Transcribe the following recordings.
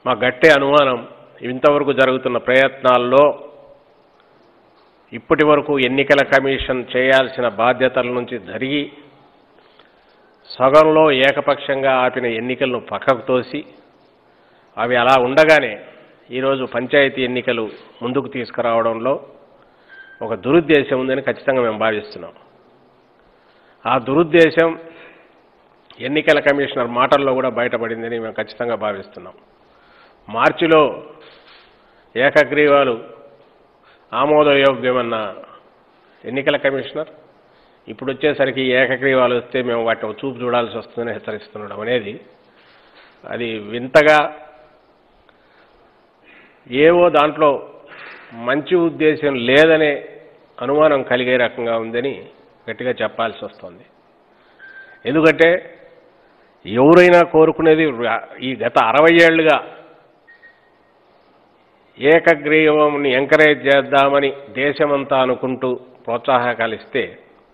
మా గట్టి అనుమానం ఇంతవరకు జరుగుతున్న ప్రయత్నాల్లో ఇప్పటి వరకు ఎన్నికల కమిషన్ చేయాల్సిన బాధ్యతల నుంచి జరిగి సగంలో ఏకపక్షంగా ఆపిన ఎన్నికలను పక్కకు తోసి అవి అలా ఉండగానే ఈరోజు పంచాయతీ ఎన్నికలు ముందుకు తీసుకురావడంలో ఒక దురుద్దేశం ఉందని ఖచ్చితంగా మేము భావిస్తున్నాం ఆ దురుద్దేశం ఎన్నికల కమిషనర్ మాటల్లో కూడా బయటపడిందని మేము ఖచ్చితంగా భావిస్తున్నాం మార్చిలో ఏకగ్రీవాలు ఆమోదయోగ్యమన్న ఎన్నికల కమిషనర్ ఇప్పుడు వచ్చేసరికి ఏకగ్రీవాలు వస్తే మేము వాటిని ఒక చూపు చూడాల్సి వస్తుందని హెచ్చరిస్తుండడం అనేది అది వింతగా ఏవో దాంట్లో మంచి ఉద్దేశం లేదనే అనుమానం కలిగే రకంగా ఉందని గట్టిగా చెప్పాల్సి వస్తుంది ఎందుకంటే ఎవరైనా కోరుకునేది రా- ఈ గత అరవై ఏళ్లుగా ఏకగ్రీవంని ఎంకరేజ్ చేద్దామని దేశమంతా అనుకుంటూ ప్రోత్సాహకాలు ఇస్తే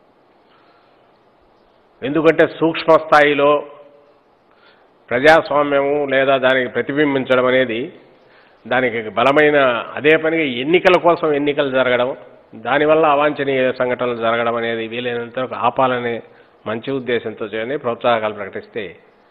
ఎందుకంటే సూక్ష్మ స్థాయిలో ప్రజాస్వామ్యము లేదా దానికి ప్రతిబింబించడం అనేది దానికి బలమైన అదే పనిగా ఎన్నికల కోసం ఎన్నికలు జరగడం దానివల్ల అవాంఛనీయ సంఘటనలు జరగడం అనేది వీలైనంత వరకు ఆపాలనే మంచి ఉద్దేశంతో చేయని ప్రోత్సాహకాలు ప్రకటిస్తే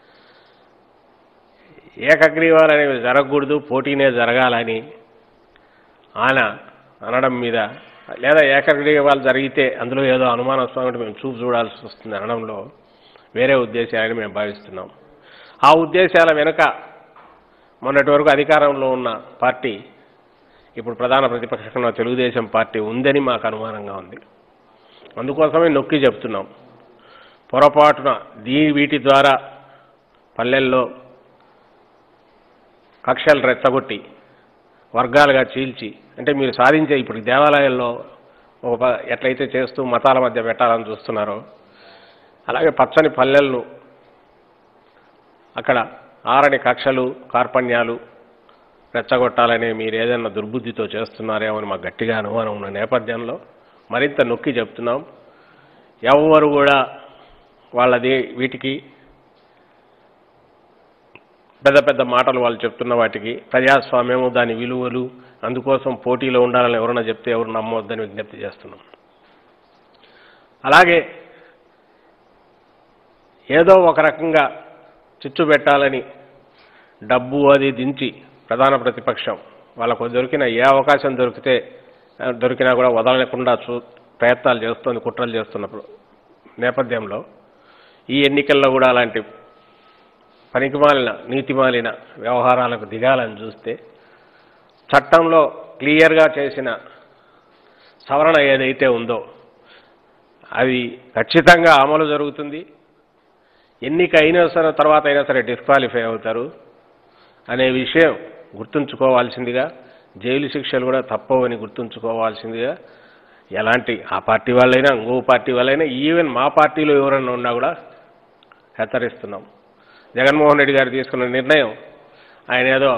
ఏకగ్రీవాలు అనేవి జరగకూడదు పోటీనే జరగాలని ఆయన అనడం మీద లేదా ఏకగ్రీవాలు జరిగితే అందులో ఏదో అనుమానాస్పదం మేము చూపు చూడాల్సి వస్తుంది అనడంలో వేరే ఉద్దేశాలని మేము భావిస్తున్నాం ఆ ఉద్దేశాల వెనుక మొన్నటి వరకు అధికారంలో ఉన్న పార్టీ ఇప్పుడు ప్రధాన ప్రతిపక్షంలో తెలుగుదేశం పార్టీ ఉందని మాకు అనుమానంగా ఉంది అందుకోసమే నొక్కి చెప్తున్నాం పొరపాటున దీ వీటి ద్వారా పల్లెల్లో కక్షలు రెచ్చగొట్టి వర్గాలుగా చీల్చి అంటే మీరు సాధించే ఇప్పుడు దేవాలయాల్లో ఒక ప- ఎట్లయితే చేస్తూ మతాల మధ్య పెట్టాలని చూస్తున్నారో అలాగే పచ్చని పల్లెలను అక్కడ ఆరని కక్షలు కార్పణ్యాలు రెచ్చగొట్టాలని మీరు ఏదైనా దుర్బుద్ధితో చేస్తున్నారేమో అని మాకు గట్టిగా అనుమానం ఉన్న నేపథ్యంలో మరింత నొక్కి చెప్తున్నాం ఎవరు కూడా వాళ్ళది వీటికి పెద్ద పెద్ద మాటలు వాళ్ళు చెప్తున్న వాటికి ప్రజాస్వామ్యము దాని విలువలు అందుకోసం పోటీలో ఉండాలని ఎవరన్నా చెప్తే ఎవరు నమ్మవద్దని విజ్ఞప్తి చేస్తున్నాం అలాగే ఏదో ఒక రకంగా చిచ్చు పెట్టాలని డబ్బు అది దించి ప్రధాన ప్రతిపక్షం వాళ్ళకు దొరికిన ఏ అవకాశం దొరికితే ఆ, దొరికినా కూడా వదలకుండా చూ ప్రయత్నాలు చేస్తుంది కుట్రలు చేస్తున్నప్పుడు నేపథ్యంలో ఈ ఎన్నికల్లో కూడా అలాంటి పనికిమాలిన నీతిమాలిన వ్యవహారాలకు దిగాలని చూస్తే చట్టంలో క్లియర్గా చేసిన సవరణ ఏదైతే ఉందో అది ఖచ్చితంగా అమలు జరుగుతుంది ఎన్నిక అయినా సరే తర్వాత అయినా సరే డిస్క్వాలిఫై అవుతారు అనే విషయం గుర్తుంచుకోవాల్సిందిగా జైలు శిక్షలు కూడా తప్పవని గుర్తుంచుకోవాల్సిందిగా ఎలాంటి ఆ పార్టీ వాళ్ళైనా ఇంకో పార్టీ వాళ్ళైనా ఈవెన్ మా పార్టీలో ఎవరైనా ఉన్నా కూడా హెచ్చరిస్తున్నాం జగన్మోహన్ రెడ్డి గారు తీసుకున్న నిర్ణయం ఆయన ఏదో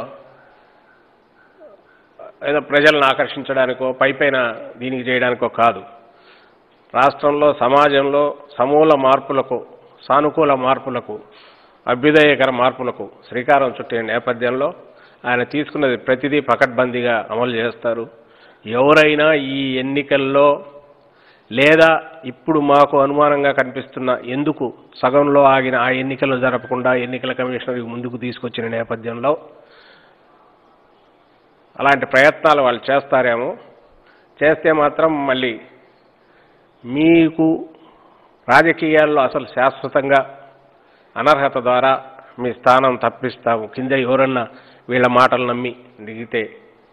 ఏదో ప్రజలను ఆకర్షించడానికో పైపైన దీనికి చేయడానికో కాదు రాష్ట్రంలో సమాజంలో సమూల మార్పులకు సానుకూల మార్పులకు అభ్యుదయకర మార్పులకు శ్రీకారం చుట్టిన నేపథ్యంలో ఆయన తీసుకున్నది ప్రతిదీ పకడ్బందీగా అమలు చేస్తారు ఎవరైనా ఈ ఎన్నికల్లో లేదా ఇప్పుడు మాకు అనుమానంగా కనిపిస్తున్న ఎందుకు సగంలో ఆగిన ఆ ఎన్నికలు జరపకుండా ఎన్నికల కమిషనర్ ముందుకు తీసుకొచ్చిన నేపథ్యంలో అలాంటి ప్రయత్నాలు వాళ్ళు చేస్తారేమో చేస్తే మాత్రం మళ్ళీ మీకు రాజకీయాల్లో అసలు శాశ్వతంగా అనర్హత ద్వారా మీ స్థానం తప్పిస్తాము కింద ఎవరన్నా వీళ్ళ మాటలు నమ్మి దిగితే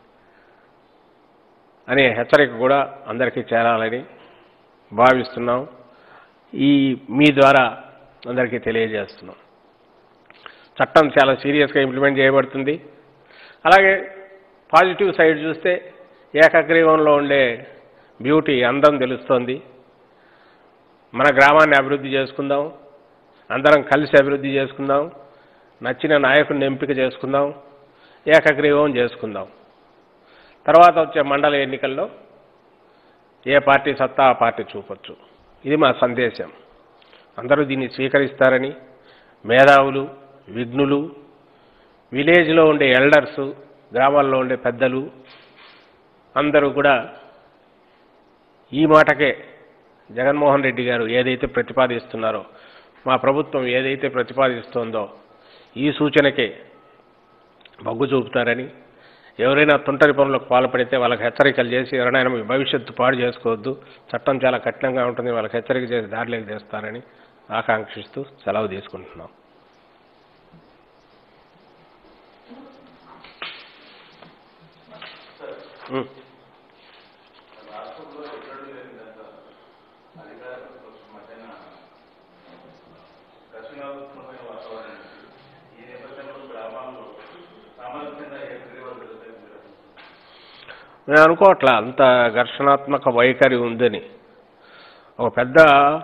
అనే హెచ్చరిక కూడా అందరికీ చేరాలని భావిస్తున్నాం ఈ మీ ద్వారా అందరికీ తెలియజేస్తున్నాం చట్టం చాలా సీరియస్గా ఇంప్లిమెంట్ చేయబడుతుంది అలాగే పాజిటివ్ సైడ్ చూస్తే ఏకగ్రీవంలో ఉండే బ్యూటీ అందం తెలుస్తోంది మన గ్రామాన్ని అభివృద్ధి చేసుకుందాం అందరం కలిసి అభివృద్ధి చేసుకుందాం నచ్చిన నాయకుడిని ఎంపిక చేసుకుందాం ఏకగ్రీవం చేసుకుందాం తర్వాత వచ్చే మండల ఎన్నికల్లో ఏ పార్టీ సత్తా ఆ పార్టీ చూపొచ్చు ఇది మా సందేశం అందరూ దీన్ని స్వీకరిస్తారని మేధావులు విఘ్నులు విలేజ్లో ఉండే ఎల్డర్స్ గ్రామాల్లో ఉండే పెద్దలు అందరూ కూడా ఈ మాటకే జగన్మోహన్ రెడ్డి గారు ఏదైతే ప్రతిపాదిస్తున్నారో మా ప్రభుత్వం ఏదైతే ప్రతిపాదిస్తోందో ఈ సూచనకే మొగ్గు చూపుతారని ఎవరైనా తుంటరి పనులకు పాల్పడితే వాళ్ళకి హెచ్చరికలు చేసి ఎవరైనా మీ భవిష్యత్తు పాడు చేసుకోవద్దు చట్టం చాలా కఠినంగా ఉంటుంది వాళ్ళకి హెచ్చరిక చేసి దారిలోకి చేస్తారని ఆకాంక్షిస్తూ సెలవు తీసుకుంటున్నాం ఉం. నేను అనుకోవట్లా అంత ఘర్షణాత్మక వైఖరి ఉందని ఒక పెద్ద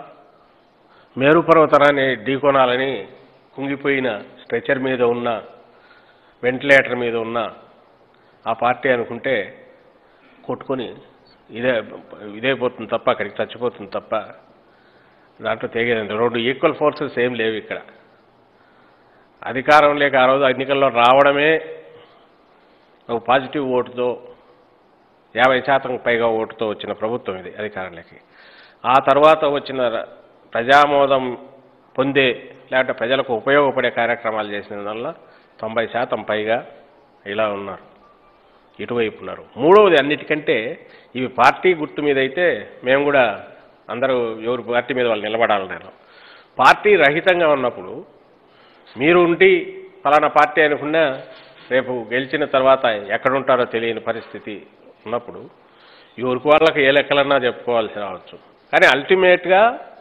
మేరు పర్వతరాన్ని ఢీకొనాలని కుంగిపోయిన స్ట్రెచర్ మీద ఉన్న వెంటిలేటర్ మీద ఉన్న ఆ పార్టీ అనుకుంటే కొట్టుకొని ఇదే ఇదే పోతుంది తప్ప అక్కడికి చచ్చిపోతుంది తప్ప దాంట్లో తెగేదండి రెండు ఈక్వల్ ఫోర్సెస్ ఏం లేవు ఇక్కడ అధికారం లేక ఆ రోజు ఎన్నికల్లో రావడమే ఒక పాజిటివ్ ఓటుతో యాభై శాతం పైగా ఓటుతో వచ్చిన ప్రభుత్వం ఇది అధికారంలోకి ఆ తర్వాత వచ్చిన ర- ప్రజామోదం పొందే లేకపోతే ప్రజలకు ఉపయోగపడే కార్యక్రమాలు చేసిన వల్ల తొంభై శాతం పైగా ఇలా ఉన్నారు ఇటువైపు ఉన్నారు మూడవది అన్నిటికంటే ఇవి పార్టీ గుర్తు మీద అయితే మేము కూడా అందరూ ఎవరు పార్టీ మీద వాళ్ళు నిలబడాలన్నారు పార్టీ రహితంగా ఉన్నప్పుడు మీరు ఉండి ఫలానా పార్టీ అనుకున్నా రేపు గెలిచిన తర్వాత ఎక్కడుంటారో తెలియని పరిస్థితి ఉన్నప్పుడు ఎవరికి వాళ్ళకి ఏ లెక్కలన్నా చెప్పుకోవాల్సి రావచ్చు కానీ అల్టిమేట్గా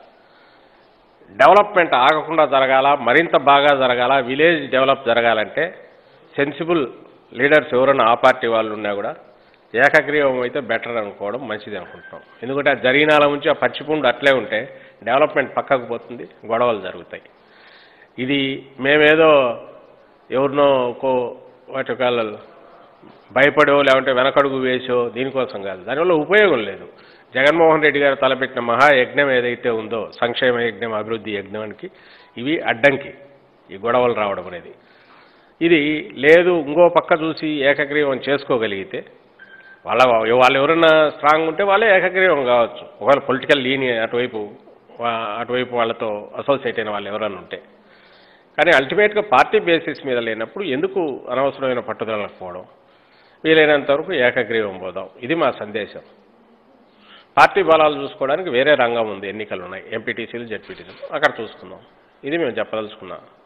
డెవలప్మెంట్ ఆగకుండా జరగాల మరింత బాగా జరగాల విలేజ్ డెవలప్ జరగాలంటే సెన్సిబుల్ లీడర్స్ ఎవరైనా ఆ పార్టీ వాళ్ళు ఉన్నా కూడా ఏకగ్రీవం అయితే బెటర్ అనుకోవడం మంచిది అనుకుంటున్నాం ఎందుకంటే ఆ జరిగినాల నుంచి ఆ పచ్చిపుండు అట్లే ఉంటే డెవలప్మెంట్ పక్కకు పోతుంది గొడవలు జరుగుతాయి ఇది మేమేదో ఎవరినో కో వాటి కాళ్ళు భయపడో లేకుంటే వెనకడుగు వేసో దీనికోసం కాదు దానివల్ల ఉపయోగం లేదు జగన్మోహన్ రెడ్డి గారు తలపెట్టిన మహాయజ్ఞం ఏదైతే ఉందో సంక్షేమ యజ్ఞం అభివృద్ధి యజ్ఞానికి ఇవి అడ్డంకి ఈ గొడవలు రావడం అనేది ఇది లేదు ఇంకో పక్క చూసి ఏకగ్రీవం చేసుకోగలిగితే వాళ్ళ వాళ్ళు ఎవరైనా స్ట్రాంగ్ ఉంటే వాళ్ళే ఏకగ్రీవం కావచ్చు ఒకవేళ పొలిటికల్ లీని అటువైపు వా- అటువైపు వాళ్ళతో అసోసియేట్ అయిన వాళ్ళు ఎవరైనా ఉంటే కానీ అల్టిమేట్గా పార్టీ బేసిస్ మీద లేనప్పుడు ఎందుకు అనవసరమైన పట్టుదలకు పోవడం వీలైనంత వరకు ఏకగ్రీవం పోదాం ఇది మా సందేశం పార్టీ బలాలు చూసుకోవడానికి వేరే రంగం ఉంది ఎన్నికలు ఉన్నాయి ఎంపీటీసీలు జెడ్పీటీసీలు అక్కడ చూసుకుందాం ఇది మేము చెప్పదలుచుకున్నాం